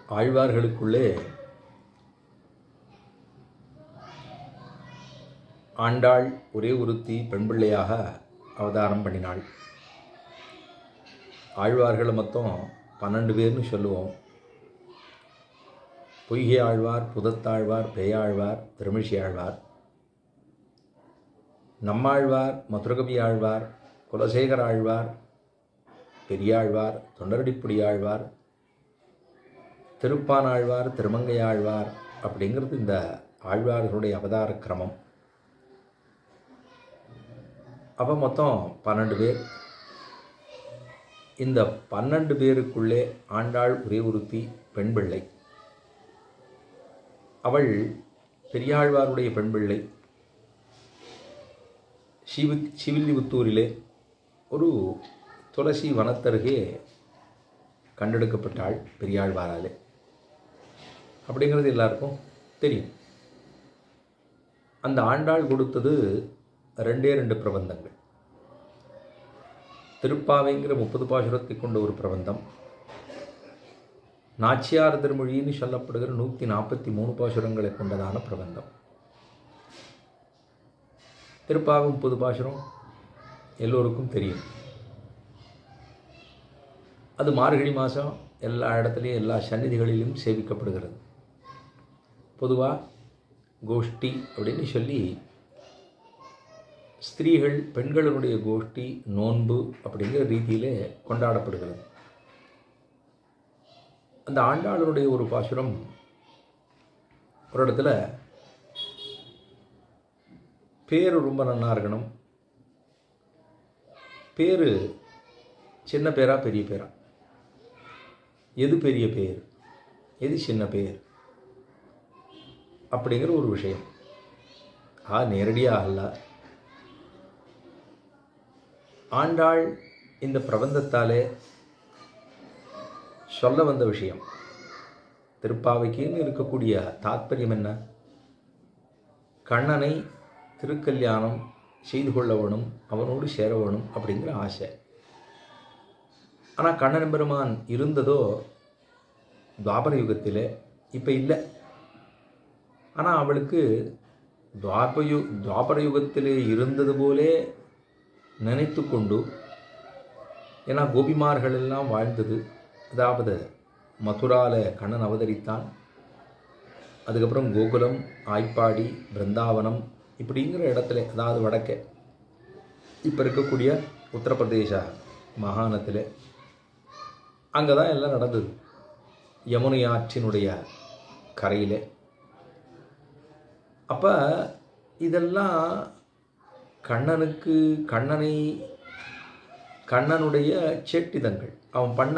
ஆழ்வார்களுக்குள்ளே ஆண்டாள் ஒரே ஒருத்தி பெண் பிள்ளையாக அவதாரம் பண்ணினாள் ஆழ்வார்களை மொத்தம் பன்னெண்டு பேர்னு சொல்லுவோம் பொய்கை ஆழ்வார் புதத்தாழ்வார் பேயாழ்வார் திருமிழி ஆழ்வார் நம்மாழ்வார் மதுரகவி ஆழ்வார் குலசேகர ஆழ்வார் பெரியாழ்வார் தொண்டரடிப்புடி ஆழ்வார் திருப்பான் ஆழ்வார் திருமங்கை ஆழ்வார் அப்படிங்கிறது இந்த ஆழ்வார்களுடைய அவதார கிரமம் அப்போ மொத்தம் பன்னெண்டு பேர் இந்த பன்னெண்டு பேருக்குள்ளே ஆண்டாள் ஒரே ஒருத்தி பெண் பிள்ளை அவள் பெரியாழ்வாருடைய பெண் பிள்ளை சிவி சிவில்லிபுத்தூரிலே ஒரு துளசி வனத்தருகே கண்டெடுக்கப்பட்டாள் பெரியாழ்வாராலே அப்படிங்கிறது எல்லாருக்கும் தெரியும் அந்த ஆண்டாள் கொடுத்தது ரெண்டே ரெண்டு பிரபந்தங்கள் திருப்பாவைங்கிற முப்பது பாசுரத்தை கொண்ட ஒரு பிரபந்தம் நாச்சியார் திருமொழின்னு சொல்லப்படுகிற நூற்றி நாற்பத்தி மூணு பாசுரங்களை கொண்டதான பிரபந்தம் திருப்பாவை முப்பது பாசுரம் எல்லோருக்கும் தெரியும் அது மார்கழி மாதம் எல்லா இடத்துலையும் எல்லா சந்நிதிகளிலும் சேவிக்கப்படுகிறது பொதுவாக கோஷ்டி அப்படின்னு சொல்லி ஸ்திரீகள் பெண்களுடைய கோஷ்டி நோன்பு அப்படிங்கிற ரீதியிலே கொண்டாடப்படுகிறது அந்த ஆண்டாளருடைய ஒரு பாசுரம் ஒரு இடத்துல பேர் ரொம்ப நன்னா இருக்கணும் பேர் சின்ன பேரா பெரிய பேரா எது பெரிய பேர் எது சின்ன பேர் அப்படிங்கிற ஒரு விஷயம் ஆ நேரடியாக அல்ல ஆண்டாள் இந்த பிரபந்தத்தாலே சொல்ல வந்த விஷயம் திருப்பாவைக்குன்னு இருக்கக்கூடிய தாத்பரியம் என்ன கண்ணனை திருக்கல்யாணம் செய்து கொள்ள வேணும் அவனோடு சேர வேணும் அப்படிங்கிற ஆசை ஆனால் கண்ணன் பெருமான் இருந்ததோ துவாபர யுகத்தில் இப்போ இல்லை ஆனால் அவளுக்கு துவாபயு துவாபர யுகத்தில் இருந்தது போலே நினைத்து கொண்டு ஏன்னா கோபிமார்கள் எல்லாம் வாழ்ந்தது அதாவது மதுரால கண்ணன் அவதரித்தான் அதுக்கப்புறம் கோகுலம் ஆய்ப்பாடி பிருந்தாவனம் இப்படிங்கிற இடத்துல அதாவது வடக்கே இப்போ இருக்கக்கூடிய உத்தரப்பிரதேச மாகாணத்தில் அங்கே தான் எல்லாம் நடந்தது யமுனை ஆற்றினுடைய கரையில் அப்போ இதெல்லாம் கண்ணனுக்கு கண்ணனை கண்ணனுடைய சேட்டிதங்கள் அவன் பண்ண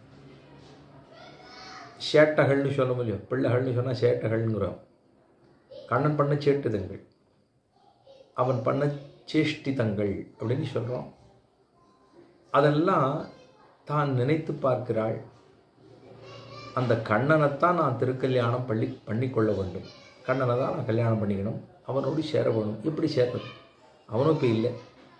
சேட்டகள்னு சொல்ல முடியும் பிள்ளைகள்னு சொன்னால் சேட்டகள்ங்கிறோம் கண்ணன் பண்ண சேட்டிதங்கள் அவன் பண்ண சேஷ்டிதங்கள் அப்படின்னு சொல்கிறோம் அதெல்லாம் தான் நினைத்து பார்க்கிறாள் அந்த கண்ணனைத்தான் நான் திருக்கல்யாணம் பள்ளி பண்ணிக்கொள்ள வேண்டும் கண்ணனை தான் நான் கல்யாணம் பண்ணிக்கணும் அவனோடு சேர வேணும் எப்படி சேர்றது அவனும் இப்போ இல்லை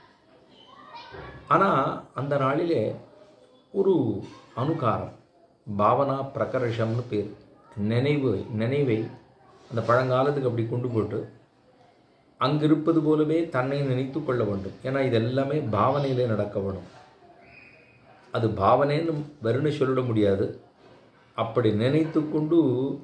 ஆனால் அந்த நாளிலே ஒரு அணுகாரம் பாவனா பிரகர்ஷம்னு பேர் நினைவு நினைவை அந்த பழங்காலத்துக்கு அப்படி கொண்டு போட்டு அங்கிருப்பது போலவே தன்னை நினைத்து கொள்ள வேண்டும் ஏன்னா இதெல்லாமே பாவனையிலே நடக்க வேணும் அது பாவனைன்னு வருன்னு சொல்லிட முடியாது அப்படி நினைத்து கொண்டு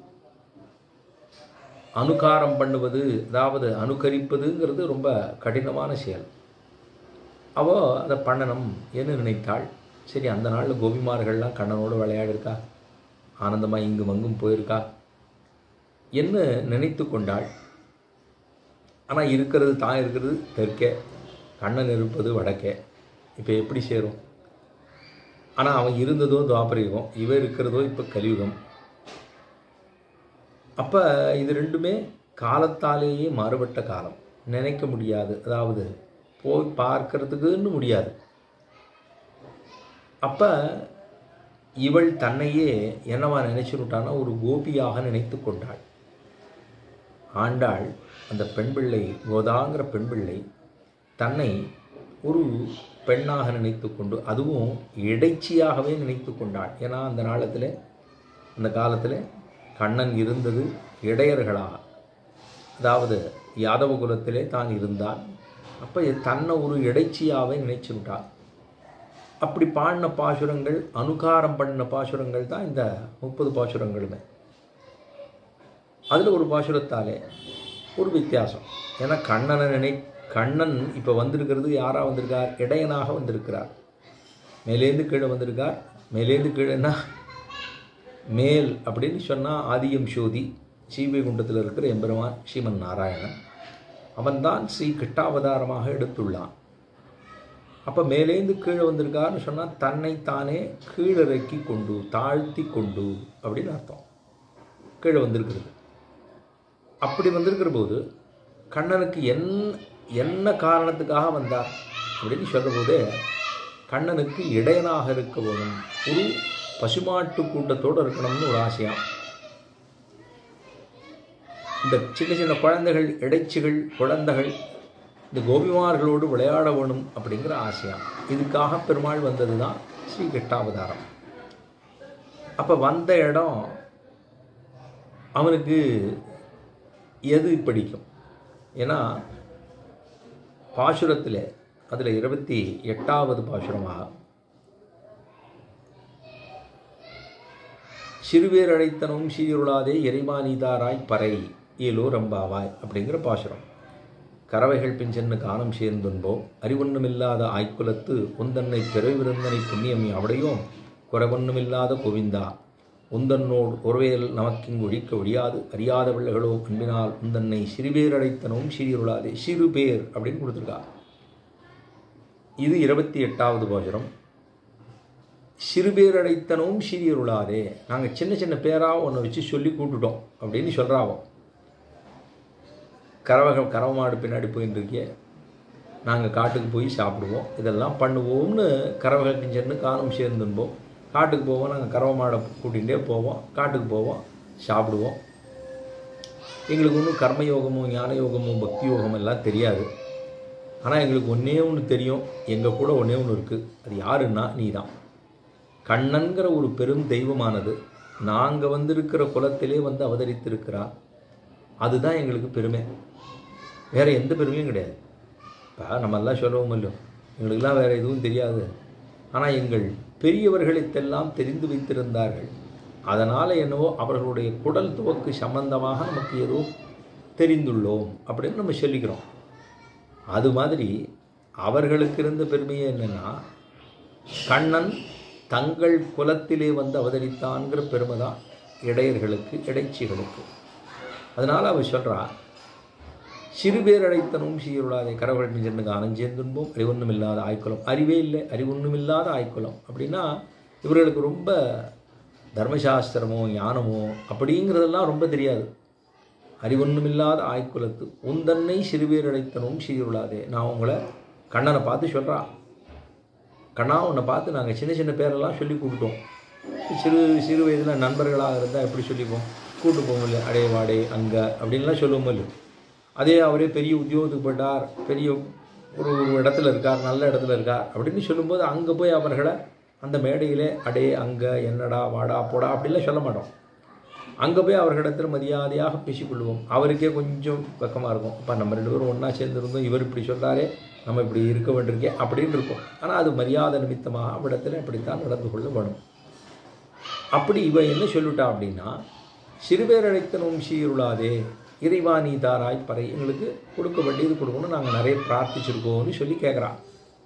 அனுகாரம் பண்ணுவது அதாவது அனுகரிப்பதுங்கிறது ரொம்ப கடினமான செயல் அவோ அதை பண்ணணும் என்று நினைத்தாள் சரி அந்த நாளில் கோபிமார்கள்லாம் கண்ணனோடு விளையாடிருக்கா ஆனந்தமாக இங்கும் அங்கும் போயிருக்கா என்ன நினைத்து கொண்டாள் ஆனால் இருக்கிறது தான் இருக்கிறது தெற்கே கண்ணன் இருப்பது வடக்கே இப்போ எப்படி சேரும் ஆனால் அவன் இருந்ததோ துவாபரயுகம் இவ இருக்கிறதோ இப்போ கலியுகம் அப்போ இது ரெண்டுமே காலத்தாலேயே மாறுபட்ட காலம் நினைக்க முடியாது அதாவது போய் பார்க்கறதுக்குன்னு முடியாது அப்போ இவள் தன்னையே என்னவா நினைச்சுட்டான்னா ஒரு கோபியாக நினைத்து கொண்டாள் ஆண்டாள் அந்த பெண் பிள்ளை கோதாங்கிற பெண் பிள்ளை தன்னை ஒரு பெண்ணாக நினைத்து கொண்டு அதுவும் இடைச்சியாகவே நினைத்து கொண்டாள் ஏன்னா அந்த நாளத்தில் அந்த காலத்தில் கண்ணன் இருந்தது இடையர்களாக அதாவது யாதவ குலத்திலே தான் இருந்தான் அப்போ தன்னை ஒரு இடைச்சியாவை நினைச்சு விட்டான் அப்படி பாடின பாசுரங்கள் அனுகாரம் பண்ணின பாசுரங்கள் தான் இந்த முப்பது பாசுரங்களுமே அதில் ஒரு பாசுரத்தாலே ஒரு வித்தியாசம் ஏன்னா கண்ணனை நினை கண்ணன் இப்போ வந்திருக்கிறது யாராக வந்திருக்கார் இடையனாக வந்திருக்கிறார் மேலேந்து கீழே வந்திருக்கார் மேலேந்து கீழேன்னா மேல் அப்படின்னு சொன்னால் ஆதியம் சோதி ஸ்ரீவைகுண்டத்தில் இருக்கிற எம்பெருமான் ஸ்ரீமன் நாராயணன் அவன்தான் ஸ்ரீ கிருஷ்டாவதாரமாக எடுத்துள்ளான் அப்போ மேலேந்து கீழே வந்திருக்காருன்னு சொன்னால் தன்னை தானே கீழிறக்கி கொண்டு தாழ்த்தி கொண்டு அப்படின்னு அர்த்தம் கீழே வந்திருக்கிறது அப்படி வந்திருக்கிற போது கண்ணனுக்கு என் என்ன காரணத்துக்காக வந்தார் அப்படின்னு சொல்கிறபோதே கண்ணனுக்கு இடையனாக இருக்க வேணும் ஒரு பசுமாட்டு கூட்டத்தோடு இருக்கணும்னு ஒரு ஆசையாம் இந்த சின்ன சின்ன குழந்தைகள் இடைச்சிகள் குழந்தைகள் இந்த கோபிமார்களோடு விளையாட வேணும் அப்படிங்கிற ஆசையாம் இதுக்காக பெருமாள் வந்தது தான் ஸ்ரீ கிருஷ்டாவதாரம் அப்போ வந்த இடம் அவனுக்கு எது பிடிக்கும் ஏன்னா பாசுரத்தில் அதில் இருபத்தி எட்டாவது பாசுரமாக சிறுவேர் அழைத்தனும் சீருளாதே எரிமானிதாராய் பறை ஏலோ ரம்பாவாய் அப்படிங்கிற பாசுரம் கறவைகள் பிஞ்சென்னு காலம் சேர்ந்துன்போ அறிவொன்னுமில்லாத ஆய்க்குலத்து உந்தன்னை பிறவிருந்தனை புண்ணியம் அவடையோம் குறைவொன்னுமில்லாத கோவிந்தா உந்தன்னோடு ஒருவேல் நமக்கிங்கு ஒழிக்க ஒழியாது அறியாத பிள்ளைகளோ அன்பினால் உந்தன்னை சிறுபேர் அடைத்தனும் சீருளாதே சிறு பேர் அப்படின்னு கொடுத்துருக்கா இது இருபத்தி எட்டாவது பாசுரம் சிறுபேர் அடைத்தனும் சீரியருளாதே நாங்கள் சின்ன சின்ன பேராக ஒன்று வச்சு சொல்லி கூட்டுட்டோம் அப்படின்னு சொல்கிறாவோ கறவகம் கறவை மாடு பின்னாடி போயின்னு இருக்கே நாங்கள் காட்டுக்கு போய் சாப்பிடுவோம் இதெல்லாம் பண்ணுவோம்னு கறவைகள் கிஞ்சன்னு காலம் சேர்ந்துன்போம் காட்டுக்கு போவோம் நாங்கள் கறவை மாடை கூட்டிகிட்டே போவோம் காட்டுக்கு போவோம் சாப்பிடுவோம் எங்களுக்கு ஒன்றும் கர்மயோகமோ ஞான யோகமோ பக்தி யோகம் எல்லாம் தெரியாது ஆனால் எங்களுக்கு ஒன்றே ஒன்று தெரியும் எங்கள் கூட ஒன்றே ஒன்று இருக்குது அது யாருன்னா நீ தான் கண்ணன்கிற ஒரு பெரும் தெய்வமானது நாங்கள் வந்திருக்கிற குலத்திலே வந்து அவதரித்திருக்கிறார் அதுதான் எங்களுக்கு பெருமை வேறு எந்த பெருமையும் கிடையாது இப்போ நம்மெல்லாம் சொல்லவும் இல்லையோ எங்களுக்கெல்லாம் வேறு எதுவும் தெரியாது ஆனால் எங்கள் பெரியவர்களுக்கெல்லாம் தெரிந்து வைத்திருந்தார்கள் அதனால் என்னவோ அவர்களுடைய குடல் துவக்கு சம்பந்தமாக நமக்கு ஏதோ தெரிந்துள்ளோம் அப்படின்னு நம்ம சொல்லிக்கிறோம் அது மாதிரி அவர்களுக்கு இருந்த பெருமையே என்னென்னா கண்ணன் தங்கள் குலத்திலே வந்து அவதரித்தான்கிற பெருமை தான் இடையர்களுக்கு இடைச்சிகளுக்கு அதனால் அவர் சொல்கிறா சிறுபேர் அழைத்தனும் சீருளாதை கரவழி சென்னுக்கு அனஞ்சேந்துன்போம் அறிவொன்றும் இல்லாத ஆய்க்குளம் அறிவே இல்லை அறிவொன்றும் இல்லாத ஆய்க்குளம் அப்படின்னா இவர்களுக்கு ரொம்ப தர்மசாஸ்திரமோ ஞானமோ அப்படிங்கிறதெல்லாம் ரொம்ப தெரியாது அறிவொன்றுமில்லாத ஆய்க்குலத்து உந்தன்னை சிறுபேர் அழைத்தனும் சீருளாதே நான் உங்களை கண்ணனை பார்த்து சொல்கிறான் கண்ணா உன்னை பார்த்து நாங்கள் சின்ன சின்ன பேரெல்லாம் சொல்லி கூப்பிட்டோம் சிறு சிறு வயதில் நண்பர்களாக இருந்தால் எப்படி சொல்லிப்போம் கூட்டு போவோம் இல்லை அடே வாடே அங்கே அப்படின்லாம் சொல்லுவோம் இல்லை அதே அவரே பெரிய உத்தியோகத்துக்கு போயிட்டார் பெரிய ஒரு ஒரு இடத்துல இருக்கார் நல்ல இடத்துல இருக்கார் அப்படின்னு சொல்லும்போது அங்கே போய் அவர்களை அந்த மேடையிலே அடே அங்கே என்னடா வாடா போடா அப்படிலாம் சொல்ல மாட்டோம் அங்கே போய் அவர்களிடத்தில் மரியாதையாக பேசிக்கொள்வோம் அவருக்கே கொஞ்சம் வெக்கமாக இருக்கும் அப்போ நம்ம ரெண்டு பேரும் ஒன்றா சேர்ந்துருந்தோம் இவர் இப்படி சொல்கிறாரே நம்ம இப்படி இருக்க வேண்டியிருக்கே அப்படின்னு இருக்கும் ஆனால் அது மரியாதை நிமித்தமாக அவ்விடத்தில் இப்படித்தான் நடந்து கொள்ள வேணும் அப்படி இவன் என்ன சொல்லிட்டா அப்படின்னா சிறுபேர் அழைத்தனும் சீருளாதே இறைவா நீ தாராய் பறை எங்களுக்கு கொடுக்க வேண்டியது கொடுக்கணும் நாங்கள் நிறைய பிரார்த்திச்சிருக்கோம்னு சொல்லி கேட்குறான்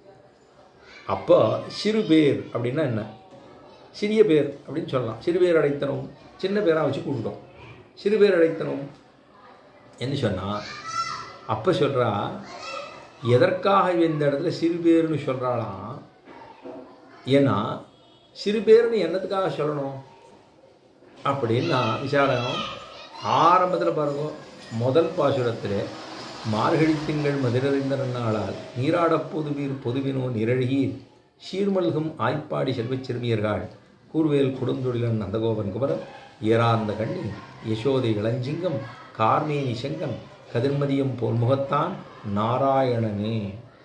அப்போ சிறு பேர் அப்படின்னா என்ன சிறிய பேர் அப்படின்னு சொல்லலாம் சிறு பேர் அடைத்தனும் சின்ன பேராக வச்சு கூப்பிட்டோம் சிறு பேர் அடைத்தனும் என்ன சொன்னால் அப்போ சொல்கிறா எதற்காக இவ இந்த இடத்துல சிறு பேர்னு சொல்கிறாளாம் ஏன்னா சிறு பேர்னு என்னத்துக்காக சொல்லணும் அப்படின்னு நான் விசாரம் ஆரம்பத்தில் பாருங்க முதல் பாசுரத்தில் மார்கழி திங்கள் மதுரறிந்த நாளால் நீராடப் பொதுவீர் பொதுவினோ நிரழகீர் சீர்மல்கும் ஆய்ப்பாடி செல்வச் சிறுமியர்கள் கூர்வேல் கொடுந்தொழிலன் நந்தகோபன் குமரன் ஏறார்ந்த கண்ணி யசோதை இளஞ்சிங்கம் கார்மேனி செங்கன் கதிர்மதியம் போல் முகத்தான் நாராயணனே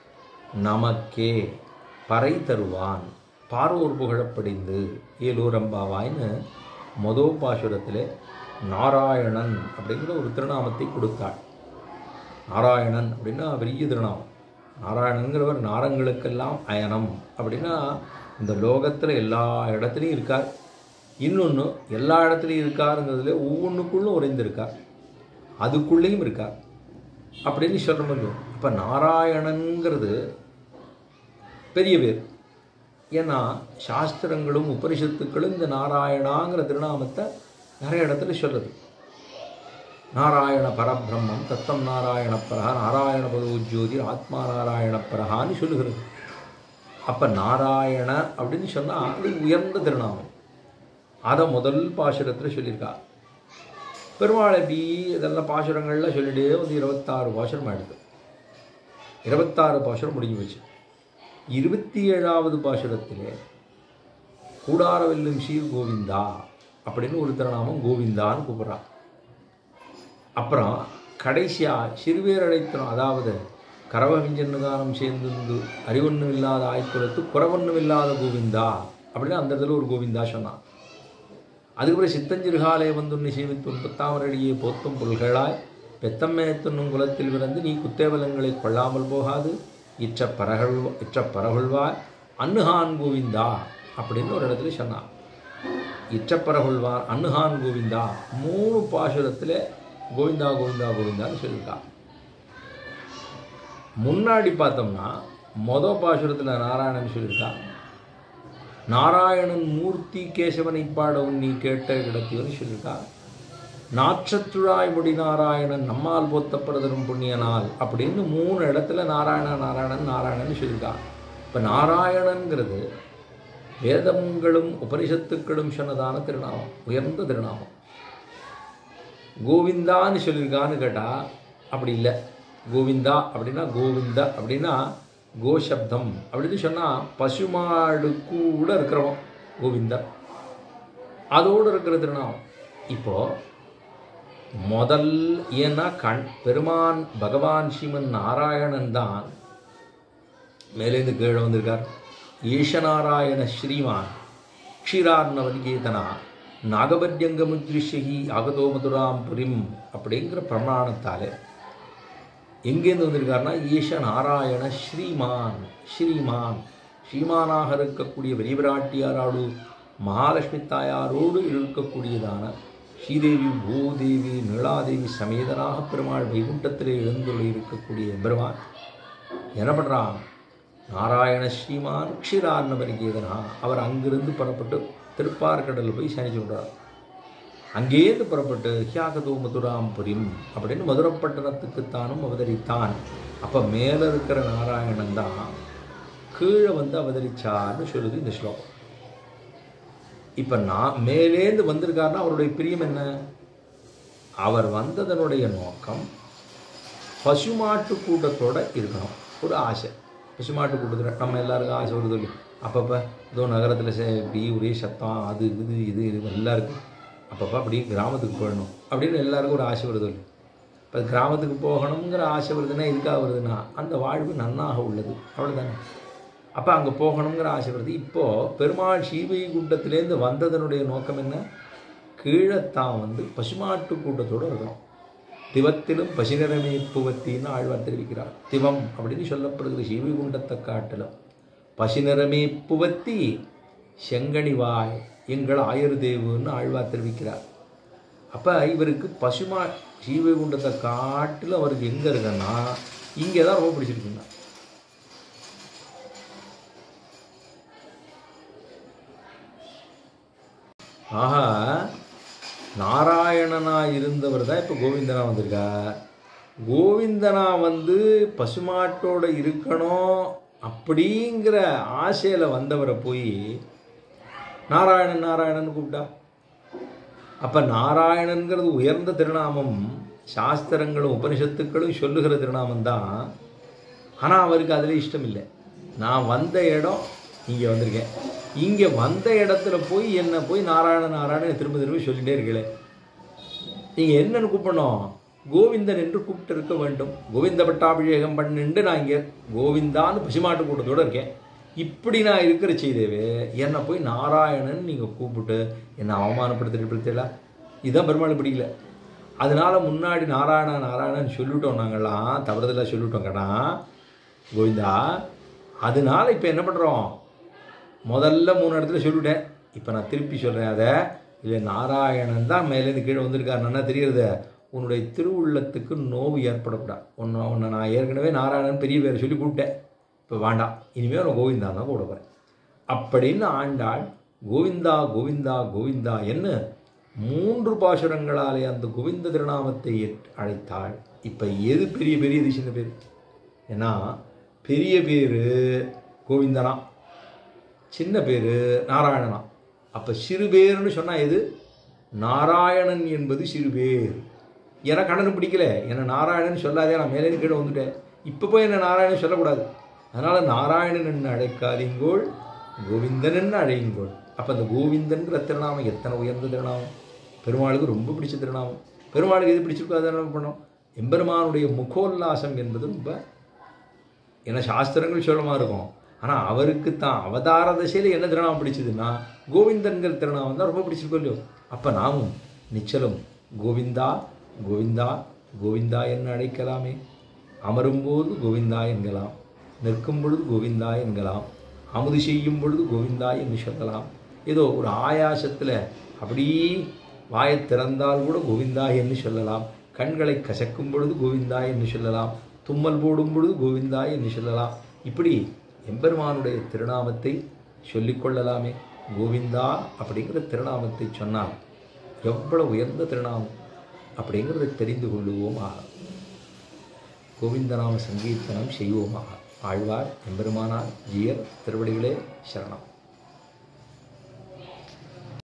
நமக்கே பறை தருவான் பாரோர் புகழப்படிந்து ஏலூரம்பாவாய்னு மொதோ பாசுரத்திலே நாராயணன் அப்படிங்கிற ஒரு திருநாமத்தை கொடுத்தாள் நாராயணன் அப்படின்னா பெரிய திருநாமம் நாராயணன்கிறவர் நாரங்களுக்கெல்லாம் அயனம் அப்படின்னா இந்த லோகத்தில் எல்லா இடத்துலையும் இருக்கார் இன்னொன்று எல்லா இடத்துலையும் இருக்காருங்கிறதுல ஒவ்வொன்றுக்குள்ளும் உறைந்திருக்கார் அதுக்குள்ளேயும் இருக்கார் அப்படின்னு சொல்ல முடியும் இப்போ நாராயணன்கிறது பெரிய பேர் ஏன்னா சாஸ்திரங்களும் உபனிஷத்துக்களும் இந்த நாராயணாங்கிற திருநாமத்தை நிறைய இடத்துல சொல்லுது நாராயண பரபிரம்மம் தத்தம் நாராயண பரஹா நாராயண பகவஜோதி ஆத்மா நாராயண பரஹான்னு சொல்லுகிறது அப்போ நாராயண அப்படின்னு சொன்னால் அது உயர்ந்த திருநாமம் அதை முதல் பாசுரத்தில் சொல்லியிருக்கா பெருமாள் எப்படி இதெல்லாம் பாசுரங்கள்லாம் சொல்லிட்டே வந்து இருபத்தாறு பாசுரம் ஆயிடுது இருபத்தாறு பாசுரம் முடிஞ்சு போச்சு இருபத்தி ஏழாவது பாசுரத்திலே கூடாரவெல்லும் சீர் கோவிந்தா அப்படின்னு ஒரு திருநாமம் கோவிந்தான்னு கூப்பிட்றான் அப்புறம் கடைசியாக சிறுவேரடைத்தனம் அதாவது கரவவிஞ்சன்னுதானம் சேர்ந்து அறிவொன்னும் இல்லாத ஆய்க்குலத்து குறவொன்னும் இல்லாத கோவிந்தா அப்படின்னு அந்த இடத்துல ஒரு கோவிந்தா சொன்னான் அதுக்கப்புறம் சித்தஞ்சிறுகாலே வந்துன்னு சேவித்தும் புத்தாமரடியே போத்தும் புல்களாய் பெத்தம்மேத்துன்னும் குலத்தில் பிறந்து நீ குத்தேவலங்களை கொள்ளாமல் போகாது இற்ற பரகல் இற்ற பரகுள்வாய் அன்னுஹான் கோவிந்தா அப்படின்னு ஒரு இடத்துல சொன்னான் இற்றப்பரகுள்வார் அன்னுஹான் கோவிந்தா மூணு பாசுரத்தில் கோவிந்தா கோவிந்தா கோவிந்தான்னு சொல்லியிருக்கான் முன்னாடி பார்த்தோம்னா மொதல் பாசுரத்தில் நாராயணன் சொல்லியிருக்கான் நாராயணன் மூர்த்தி கேசவனை பாடவும் நீ கேட்ட இடத்தியவன் சொல்லியிருக்கா நாற்றத்துழாய் முடி நாராயணன் நம்மால் போத்தப்படுதரும் புண்ணிய நாள் அப்படின்னு மூணு இடத்துல நாராயண நாராயணன் நாராயணன் சொல்லியிருக்கா இப்போ நாராயணன்கிறது வேதங்களும் உபனிஷத்துக்களும் சொன்னதான திருநாமம் உயர்ந்த திருநாமம் கோவிந்தான்னு சொல்லியிருக்கான்னு கேட்டால் அப்படி இல்லை கோவிந்தா அப்படின்னா கோவிந்த அப்படின்னா கோசப்தம் அப்படின்னு சொன்னால் பசுமாடு கூட இருக்கிறவன் கோவிந்தர் அதோடு இருக்கிற திருநாமம் இப்போது முதல் ஏன்னா கண் பெருமான் பகவான் ஸ்ரீமன் நாராயணன் தான் மேலேருந்து கீழே வந்திருக்கார் ஈஷநாராயண ஸ்ரீமான் க்ஷீரார்ணவனிகேதனா நாகபத்யங்கமுத்ரிஷகி ஆகதோ மதுராம் புரிம் அப்படிங்கிற பிரமாணத்தாலே எங்கேருந்து வந்திருக்காருன்னா ஈஷ நாராயண ஸ்ரீமான் ஸ்ரீமான் ஸ்ரீமானாக இருக்கக்கூடிய வெளிவிராட்டியாரோடு மகாலட்சுமி தாயாரோடு இருக்கக்கூடியதான ஸ்ரீதேவி பூதேவி நீலாதேவி சமேதனாக பெருமாள் வைகுண்டத்திலே எழுந்துள்ள இருக்கக்கூடிய பெருமான் என்ன பண்ணுறான் நாராயண ஸ்ரீமான் க்ஷீரார்ணவரிகேதனா அவர் அங்கிருந்து புறப்பட்டு திருப்பார்கடலில் போய் சனிச்சு விடுறார் அங்கேருந்து புறப்பட்டு ஹியாகதோ மதுராம் புரிம் அப்படின்னு மதுரப்பட்டணத்துக்குத்தானும் அவதரித்தான் அப்போ மேலே இருக்கிற நாராயணன் தான் கீழே வந்து அவதரிச்சார்னு சொல்லுது இந்த ஸ்லோகம் இப்போ நான் மேலேந்து வந்திருக்காருன்னா அவருடைய பிரியம் என்ன அவர் வந்ததனுடைய நோக்கம் பசுமாட்டு கூட்டத்தோட இருக்கணும் ஒரு ஆசை பசுமாட்டு கூட்டத்தில் நம்ம எல்லாருக்கும் ஆசை வருது இல்லையா அப்பப்போ ஏதோ நகரத்தில் சே இப்படி ஒரே சத்தம் அது இது இது இது எல்லாருக்கும் அப்பப்போ அப்படி கிராமத்துக்கு போயிடணும் அப்படின்னு எல்லாருக்கும் ஒரு ஆசை வருது இல்லை இப்போ கிராமத்துக்கு போகணுங்கிற ஆசை வருதுன்னா எதுக்காக வருதுன்னா அந்த வாழ்வு நன்னாக உள்ளது அவ்வளோதானே அப்போ அங்கே போகணுங்கிற ஆசை வருது இப்போது பெருமாள் ஸ்ரீவைகுண்டத்திலேருந்து வந்ததனுடைய நோக்கம் என்ன கீழத்தான் வந்து பசுமாட்டு கூட்டத்தோடு இருக்கணும் திவத்திலும் பசிநிறமே புவத்தின்னு ஆழ்வார் தெரிவிக்கிறார் திவம் அப்படின்னு சொல்லப்படுகிற ஸ்ரீவைகுண்டத்தை காட்டிலும் பசிநிறமே புவத்தி செங்கனிவாய் எங்கள் ஆயுர்தேவுன்னு ஆழ்வார் தெரிவிக்கிறார் அப்போ இவருக்கு பசுமா ஸ்ரீவைகுண்டத்தை காட்டில் அவருக்கு எங்கே இருக்குன்னா இங்கே தான் ரொம்ப பிடிச்சிருக்குங்க ஆஹா நாராயணனா இருந்தவர் தான் இப்போ கோவிந்தனா வந்திருக்கார் கோவிந்தனா வந்து பசுமாட்டோட இருக்கணும் அப்படிங்கிற ஆசையில் வந்தவரை போய் நாராயணன் நாராயணன் கூப்பிட்டா அப்போ நாராயணன்கிறது உயர்ந்த திருநாமம் சாஸ்திரங்களும் உபனிஷத்துக்களும் சொல்லுகிற திருநாமம் தான் ஆனால் அவருக்கு அதில் இஷ்டம் இல்லை நான் வந்த இடம் இங்கே வந்திருக்கேன் இங்கே வந்த இடத்துல போய் என்ன போய் நாராயண நாராயணன் திரும்ப திரும்ப சொல்லிகிட்டே இருக்கல நீங்கள் என்னன்னு கூப்பிடணும் கோவிந்தன் என்று கூப்பிட்டு இருக்க வேண்டும் கோவிந்த பட்டாபிஷேகம் பண்ணிட்டு நான் இங்கே கோவிந்தான்னு பசுமாட்டு கூட்டத்தோடு இருக்கேன் இப்படி நான் இருக்கிற செய்தேவே என்னை போய் நாராயணன் நீங்கள் கூப்பிட்டு என்னை அவமானப்படுத்திட்டு படுத்தல இதுதான் பெருமாள் பிடிக்கல அதனால முன்னாடி நாராயணா நாராயணன் சொல்லிட்டோம் நாங்கள்லாம் தவறுதலாக சொல்லிட்டோம் கடா கோவிந்தா அதனால இப்போ என்ன பண்ணுறோம் முதல்ல மூணு இடத்துல சொல்லிவிட்டேன் இப்போ நான் திருப்பி சொல்கிறேன் அதை இல்லை நாராயணன் தான் மேலேருந்து கீழே வந்திருக்காரு நல்லா தெரியுறது உன்னுடைய திருவுள்ளத்துக்கு நோவு ஏற்படக்கூடாது உன்னை உன்னை நான் ஏற்கனவே நாராயணன் பெரிய பேரை சொல்லி கூப்பிட்டேன் இப்போ வேண்டாம் இனிமேல் நான் கோவிந்தா தான் கூட போகிறேன் அப்படின்னு ஆண்டாள் கோவிந்தா கோவிந்தா கோவிந்தா என்ன மூன்று பாசுரங்களாலே அந்த கோவிந்த திருநாமத்தை ஏற்- அழைத்தாள் இப்போ எது பெரிய பெரியது சின்ன பேர் ஏன்னா பெரிய பேர் கோவிந்தனா சின்ன பேர் நாராயணனா அப்போ சிறு பேர்னு சொன்னால் எது நாராயணன் என்பது சிறு பேர் எனக்கு கண்ணனு பிடிக்கல என்னை நாராயணன் சொல்லாதே நான் மேலே கீழே வந்துட்டேன் இப்போ போய் என்ன நாராயணன் சொல்லக்கூடாது அதனால் நாராயணன் என்ன அழைக்காதீங்கோள் கோவிந்தன் என்ன அழையுங்கோள் அப்போ அந்த கோவிந்தன்கிற திருநாமம் எத்தனை உயர்ந்த திருநாமம் பெருமாளுக்கு ரொம்ப பிடிச்ச திருநாமம் பெருமாளுக்கு எது பிடிச்சிருக்கோ அதை என்ன பண்ணோம் எம்பெருமானுடைய முகோல்லாசம் என்பது ரொம்ப ஏன்னா சாஸ்திரங்கள் சொல்லமாக இருக்கும் ஆனால் அவருக்கு தான் அவதார தசையில் என்ன திருநாமம் பிடிச்சதுன்னா கோவிந்தன்கிற திருநாமம் தான் ரொம்ப பிடிச்சிருக்கோ இல்லையோ அப்போ நாமும் நிச்சலும் கோவிந்தா கோவிந்தா கோவிந்தா என்ன அழைக்கலாமே அமரும்போது கோவிந்தா என்கலாம் நிற்கும் பொழுது கோவிந்தா என்கலாம் அமுது செய்யும் பொழுது கோவிந்தா என்று சொல்லலாம் ஏதோ ஒரு ஆயாசத்தில் அப்படி வாயை திறந்தால் கூட கோவிந்தா என்று சொல்லலாம் கண்களை கசக்கும் பொழுது கோவிந்தா என்று சொல்லலாம் தும்மல் போடும் பொழுது கோவிந்தா என்று சொல்லலாம் இப்படி எம்பெருமானுடைய திருநாமத்தை சொல்லிக்கொள்ளலாமே கோவிந்தா அப்படிங்கிற திருநாமத்தை சொன்னால் எவ்வளவு உயர்ந்த திருநாமம் அப்படிங்கிறதை தெரிந்து கொள்ளுவோமாக கோவிந்தநாம சங்கீர்த்தனம் செய்வோமாக ஆழ்வார் எம்பெருமானார் ஜீயர் திருவடிகளே சரணம்